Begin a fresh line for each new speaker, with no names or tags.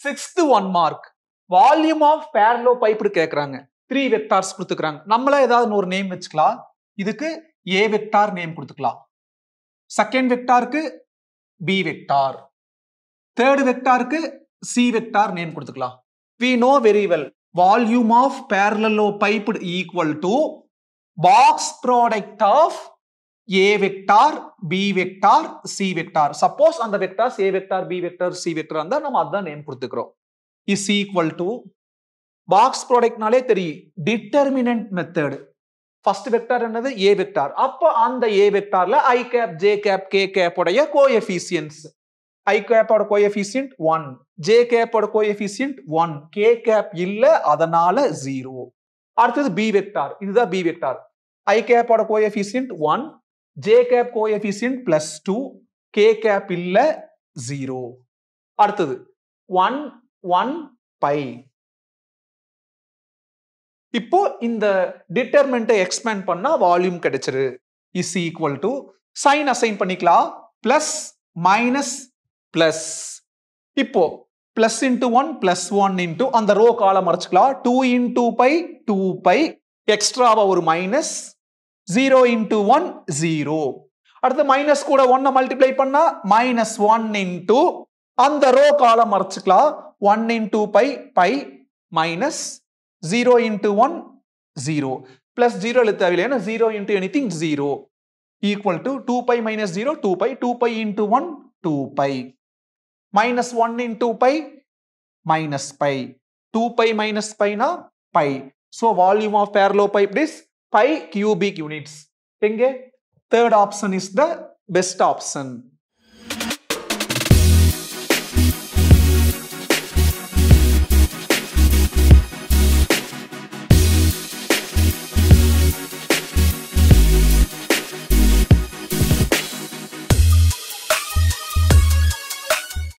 sixth one mark volume of parallelepiped கேக்குறாங்க three vectors கொடுத்துக்கிறாங்க நம்மள ஏதாவது ஒரு நேம் வச்சுக்கலாம் இதுக்கு ஏ வெக்டார் நேம் கொடுத்துக்கலாம் செகண்ட் வெக்டாருக்கு பி வெக்டார் தேர்ட் வெக்டாருக்கு சி வெக்டார் நேம் கொடுத்துக்கலாம் we know very well volume of parallelepiped equal to box product of A vector B vector C vector suppose அந்த vectors A vector B vector C vector இருந்தா நம்ம அதான் name கொடுத்துக்கிறோம் is equal to box ப்ராடக்ட்னாலே தெரியும் determinant method first vector என்னது ஏ vector அப்போ அந்த ஏ வெக்டார்ல i cap j cap k cap உடைய கோஎஃபிசியன்ஸ் ஐ கேப்போட கோஎஃபிசியன்ட் ஒன் ஜே கேப்போட கோஎஃபிசியன்ட் ஒன் கே கேப் இல்ல அதனால ஜீரோ அடுத்தது பி வெக்டார் இதுதான் பி வெக்டார் ஐ கேப்போட coefficient one j cap coefficient plus two k cap இல்ல ஜீரோ அடுத்தது ஒன் ஒன் பை இப்போ இந்த டிட்டர்மெண்ட்டை எக்ஸ்பேண்ட் பண்ணா வால்யூம் கிடைச்சிரு is equal to sign assign பண்ணிக்கலாம் பிளஸ் மைனஸ் பிளஸ் இப்போ plus into one plus one into அந்த ரோ காலம் மறைச்சிக்கலாம் two into pi two pi எக்ஸ்ட்ராவா ஒரு minus zero into one zero அடுத்து மைனஸ் கூட ஒன்னை மல்டிப்ளை பண்ணா மைனஸ் ஒன் இன்டூ அந்த ரோ காலம் மறைச்சிக்கலாம் one into pi pi minus zero into one zero plus zero எழுத தேவையில்லை ஏன்னா zero into anything zero equal to two pi minus zero two pi two pi into one two pi minus one into pi minus by two pi minus பைனா pi so volume of parallelepiped is pi cubic units எங்கே third option is the best option